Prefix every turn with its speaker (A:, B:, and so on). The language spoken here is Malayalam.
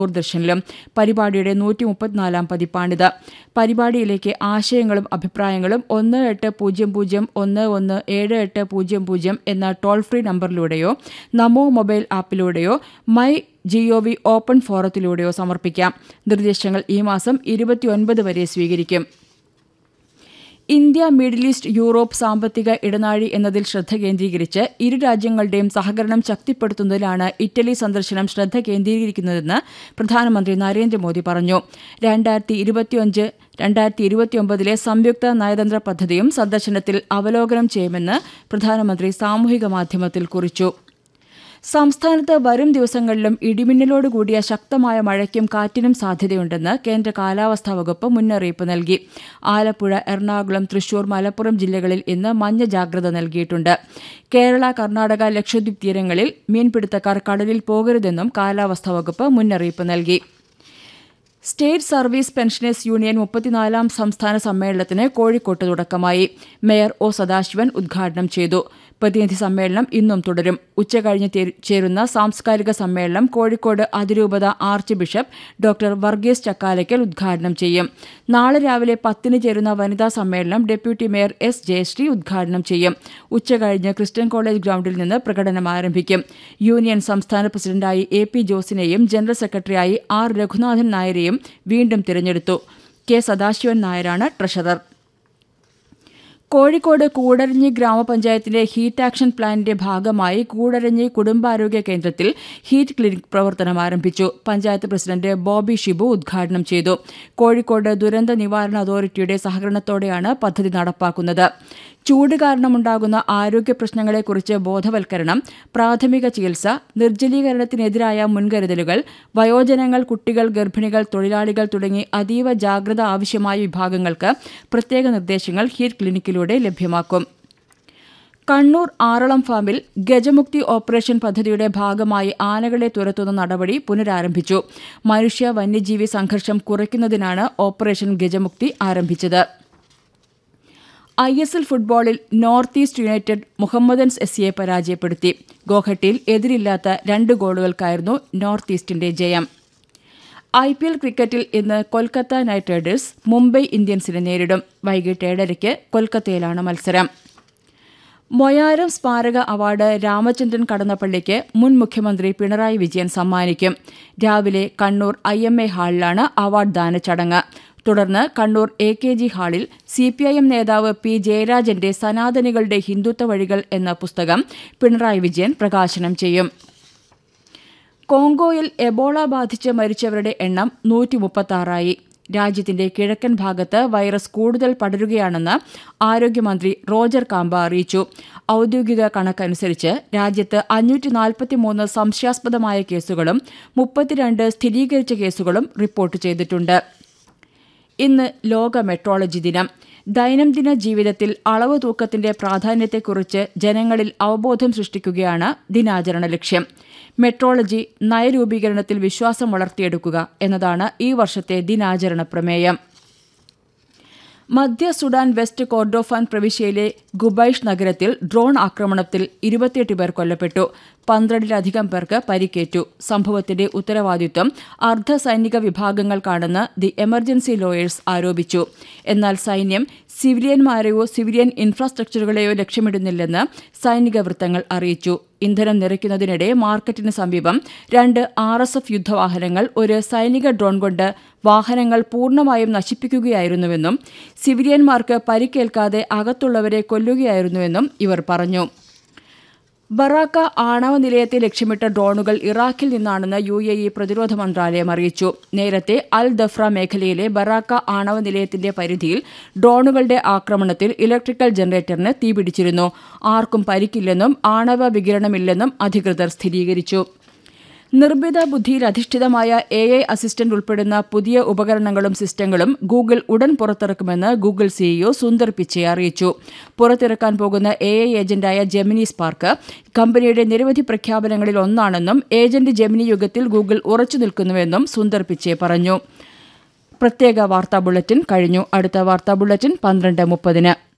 A: ദൂരദർശനിലും പരിപാടിയുടെ നൂറ്റി മുപ്പത്തിനാലാം പതിപ്പാണിത് പരിപാടിയിലേക്ക് ആശയങ്ങളും അഭിപ്രായങ്ങളും ഒന്ന് എട്ട് പൂജ്യം പൂജ്യം ഒന്ന് ഒന്ന് ഏഴ് എട്ട് പൂജ്യം പൂജ്യം എന്ന ടോൾ ഫ്രീ നമ്പറിലൂടെയോ നമോ മൊബൈൽ ആപ്പിലൂടെയോ മൈ ജിഒവി ഓപ്പൺ ഫോറത്തിലൂടെയോ സമർപ്പിക്കാം നിർദ്ദേശങ്ങൾ ഈ മാസം ഇരുപത്തിയൊൻപത് വരെ സ്വീകരിക്കും ഇന്ത്യ മിഡിൽ ഈസ്റ്റ് യൂറോപ്പ് സാമ്പത്തിക ഇടനാഴി എന്നതിൽ ശ്രദ്ധ കേന്ദ്രീകരിച്ച് ഇരു രാജ്യങ്ങളുടെയും സഹകരണം ശക്തിപ്പെടുത്തുന്നതിലാണ് ഇറ്റലി സന്ദർശനം ശ്രദ്ധ കേന്ദ്രീകരിക്കുന്നതെന്ന് പ്രധാനമന്ത്രി നരേന്ദ്രമോദി പറഞ്ഞു രണ്ടായിരത്തി ഇരുപത്തിയഞ്ച് രണ്ടായിരത്തി ഇരുപത്തിയൊമ്പതിലെ സംയുക്ത നയതന്ത്ര പദ്ധതിയും സന്ദർശനത്തിൽ അവലോകനം ചെയ്യുമെന്ന് പ്രധാനമന്ത്രി സാമൂഹിക മാധ്യമത്തിൽ കുറിച്ചു സംസ്ഥാനത്ത് വരും ദിവസങ്ങളിലും ഇടിമിന്നലോടുകൂടിയ ശക്തമായ മഴയ്ക്കും കാറ്റിനും സാധ്യതയുണ്ടെന്ന് കേന്ദ്ര കാലാവസ്ഥാ വകുപ്പ് മുന്നറിയിപ്പ് നൽകി ആലപ്പുഴ എറണാകുളം തൃശൂർ മലപ്പുറം ജില്ലകളിൽ ഇന്ന് മഞ്ഞ ജാഗ്രത നൽകിയിട്ടുണ്ട് കേരള കർണാടക ലക്ഷദ്വീപ് തീരങ്ങളിൽ മീൻപിടുത്തക്കാർ കടലിൽ പോകരുതെന്നും കാലാവസ്ഥാ വകുപ്പ് മുന്നറിയിപ്പ് നൽകി സ്റ്റേറ്റ് സർവീസ് പെൻഷനേഴ്സ് യൂണിയൻ മുപ്പത്തിനാലാം സംസ്ഥാന സമ്മേളനത്തിന് കോഴിക്കോട്ട് തുടക്കമായി മേയർ ഒ സദാശിവൻ ഉദ്ഘാടനം ചെയ്തു പ്രതിനിധി സമ്മേളനം ഇന്നും തുടരും ഉച്ചകഴിഞ്ഞ് ചേരുന്ന സാംസ്കാരിക സമ്മേളനം കോഴിക്കോട് അതിരൂപത archbishop doctor Varghese Chakkalakkal ഉദ്ഘാടനം ചെയ്യും നാളെ രാവിലെ പത്തിന് ചേരുന്ന വനിതാ സമ്മേളനം ഡെപ്യൂട്ടി മേയർ എസ് ജയശ്രീ ഉദ്ഘാടനം ചെയ്യും ഉച്ചകഴിഞ്ഞ് ക്രിസ്ത്യൻ കോളേജ് ഗ്രൌണ്ടിൽ നിന്ന് പ്രകടനം ആരംഭിക്കും യൂണിയൻ സംസ്ഥാന പ്രസിഡന്റായി എ പി ജോസിനെയും ജനറൽ സെക്രട്ടറിയായി ആർ രഘുനാഥൻ നായരെയും വീണ്ടും തിരഞ്ഞെടുത്തു കെ സദാശിവൻ നായരാണ് ട്രഷറർ കോഴിക്കോട് കൂടരഞ്ഞി ഗ്രാമപഞ്ചായത്തിലെ ഹീറ്റ് ആക്ഷൻ പ്ലാനിന്റെ ഭാഗമായി കൂടരഞ്ഞി കുടുംബാരോഗ്യ കേന്ദ്രത്തിൽ ഹീറ്റ് ക്ലിനിക് പ്രവർത്തനം ആരംഭിച്ചു പഞ്ചായത്ത് പ്രസിഡന്റ് ബോബി ഷിബു ഉദ്ഘാടനം ചെയ്തു കോഴിക്കോട് ദുരന്ത നിവാരണ അതോറിറ്റിയുടെ സഹകരണത്തോടെയാണ് പദ്ധതി നടപ്പാക്കുന്നത് ചൂട് കാരണമുണ്ടാകുന്ന ആരോഗ്യ പ്രശ്നങ്ങളെക്കുറിച്ച് ബോധവൽക്കരണം പ്രാഥമിക ചികിത്സ നിർജ്ജലീകരണത്തിനെതിരായ മുൻകരുതലുകൾ വയോജനങ്ങൾ കുട്ടികൾ ഗർഭിണികൾ തൊഴിലാളികൾ തുടങ്ങി അതീവ ജാഗ്രത ആവശ്യമായ വിഭാഗങ്ങൾക്ക് പ്രത്യേക നിർദ്ദേശങ്ങൾ ഹീറ്റ് ക്ലിനിക്കിലൂടെ ലഭ്യമാക്കും കണ്ണൂർ ആറളം ഫാമിൽ ഗജമുക്തി ഓപ്പറേഷൻ പദ്ധതിയുടെ ഭാഗമായി ആനകളെ തുരത്തുന്ന നടപടി പുനരാരംഭിച്ചു മനുഷ്യ വന്യജീവി സംഘർഷം കുറയ്ക്കുന്നതിനാണ് ഓപ്പറേഷൻ ഗജമുക്തി ആരംഭിച്ചത് ഐ എസ് എൽ ഫുട്ബോളിൽ north east united Mohammedans S സിയെ പരാജയപ്പെടുത്തി ഗോഹട്ടിയിൽ എതിരില്ലാത്ത രണ്ട് ഗോളുകൾക്കായിരുന്നു നോർത്ത് ഈസ്റ്റിന്റെ ജയം ഐ പി എൽ ക്രിക്കറ്റിൽ ഇന്ന് കൊൽക്കത്ത നൈറ്റ് റൈഡേഴ്സ് മുംബൈ ഇന്ത്യൻസിനെ നേരിടും വൈകിട്ട് ഏഴരയ്ക്ക് കൊൽക്കത്തയിലാണ് മത്സരം മൊയാരം സ്മാരക അവാർഡ് രാമചന്ദ്രൻ കടന്നപ്പള്ളിക്ക് മുൻ മുഖ്യമന്ത്രി പിണറായി വിജയൻ സമ്മാനിക്കും രാവിലെ കണ്ണൂർ ഐ എം എ ഹാളിലാണ് അവാർഡ് ദാന ചടങ്ങ് തുടർന്ന് കണ്ണൂർ എ കെ ജി ഹാളിൽ സി പി ഐ എം നേതാവ് പി ജയരാജന്റെ സനാതനികളുടെ ഹിന്ദുത്വ വഴികൾ എന്ന പുസ്തകം പിണറായി വിജയൻ പ്രകാശനം ചെയ്യും കോങ്കോയിൽ എബോള ബാധിച്ച് മരിച്ചവരുടെ എണ്ണം നൂറ്റി മുപ്പത്താറായി രാജ്യത്തിന്റെ കിഴക്കൻ ഭാഗത്ത് വൈറസ് കൂടുതൽ പടരുകയാണെന്ന് ആരോഗ്യമന്ത്രി റോജർ കാമ്പ അറിയിച്ചു ഔദ്യോഗിക കണക്കനുസരിച്ച് രാജ്യത്ത് അഞ്ഞൂറ്റി നാൽപ്പത്തിമൂന്ന് സംശയാസ്പദമായ കേസുകളും മുപ്പത്തിരണ്ട് സ്ഥിരീകരിച്ച കേസുകളും റിപ്പോർട്ട് ചെയ്തിട്ടുണ്ട് ഇന്ന് ലോക മെട്രോളജി ദിനം ദൈനംദിന ജീവിതത്തിൽ അളവ് തൂക്കത്തിന്റെ പ്രാധാന്യത്തെക്കുറിച്ച് ജനങ്ങളിൽ അവബോധം സൃഷ്ടിക്കുകയാണ് ദിനാചരണ ലക്ഷ്യം മെട്രോളജി നയരൂപീകരണത്തിൽ വിശ്വാസം വളർത്തിയെടുക്കുക എന്നതാണ് ഈ വർഷത്തെ ദിനാചരണ പ്രമേയം മധ്യ സുഡാൻ വെസ്റ്റ് കോർഡോഫാൻ പ്രവിശ്യയിലെ ഗുബൈഷ് നഗരത്തിൽ ഡ്രോൺ ആക്രമണത്തിൽ ഇരുപത്തിയെട്ട് പേർ കൊല്ലപ്പെട്ടു പന്ത്രണ്ടിലധികം പേർക്ക് പരിക്കേറ്റു സംഭവത്തിന്റെ ഉത്തരവാദിത്വം അർദ്ധ സൈനിക വിഭാഗങ്ങൾക്കാണെന്ന് ദി എമർജൻസി ലോയേഴ്സ് ആരോപിച്ചു എന്നാൽ സൈന്യം സിവിലിയന്മാരെയോ സിവിലിയൻ ഇൻഫ്രാസ്ട്രക്ചറുകളെയോ ലക്ഷ്യമിടുന്നില്ലെന്ന് സൈനിക വൃത്തങ്ങൾ അറിയിച്ചു ഇന്ധനം നിറയ്ക്കുന്നതിനിടെ മാർക്കറ്റിന് സമീപം രണ്ട് ആർ എസ് എഫ് യുദ്ധവാഹനങ്ങൾ ഒരു സൈനിക ഡ്രോൺ കൊണ്ട് വാഹനങ്ങൾ പൂർണ്ണമായും നശിപ്പിക്കുകയായിരുന്നുവെന്നും സിവിലിയന്മാർക്ക് പരിക്കേൽക്കാതെ അകത്തുള്ളവരെ കൊല്ലുകയായിരുന്നുവെന്നും ഇവർ പറഞ്ഞു ബറാക്ക ആണവ നിലയത്തെ ലക്ഷ്യമിട്ട ഡ്രോണുകൾ ഇറാഖിൽ നിന്നാണെന്ന് യു എ ഇ പ്രതിരോധ മന്ത്രാലയം അറിയിച്ചു നേരത്തെ അൽ ദഫ്ര മേഖലയിലെ ബറാക്ക ആണവ നിലയത്തിന്റെ പരിധിയിൽ ഡ്രോണുകളുടെ ആക്രമണത്തിൽ ഇലക്ട്രിക്കൽ ജനറേറ്ററിന് തീപിടിച്ചിരുന്നു ആർക്കും പരിക്കില്ലെന്നും ആണവ വികിരണമില്ലെന്നും അധികൃതർ സ്ഥിരീകരിച്ചു നിർമ്മിത ബുദ്ധിയിൽ അധിഷ്ഠിതമായ എ ഐ അസിസ്റ്റന്റ് ഉൾപ്പെടുന്ന പുതിയ ഉപകരണങ്ങളും സിസ്റ്റങ്ങളും ഗൂഗിൾ ഉടൻ പുറത്തിറക്കുമെന്ന് ഗൂഗിൾ സിഇഒ സുന്ദർ പിച്ചെ അറിയിച്ചു പുറത്തിറക്കാൻ പോകുന്ന എ ഐ ഏജന്റായ ജെമിനി സ്പാർക്ക് കമ്പനിയുടെ നിരവധി പ്രഖ്യാപനങ്ങളിൽ ഒന്നാണെന്നും ഏജന്റ് ജെമിനി യുഗത്തിൽ ഗൂഗിൾ ഉറച്ചു നിൽക്കുന്നുവെന്നും സുന്ദർ പിച്ചെ പറഞ്ഞു പ്രത്യേക വാർത്താ ബുള്ളറ്റിൻ കഴിഞ്ഞു അടുത്ത വാർത്താ ബുള്ളറ്റിൻ പന്ത്രണ്ട് മുപ്പതിന്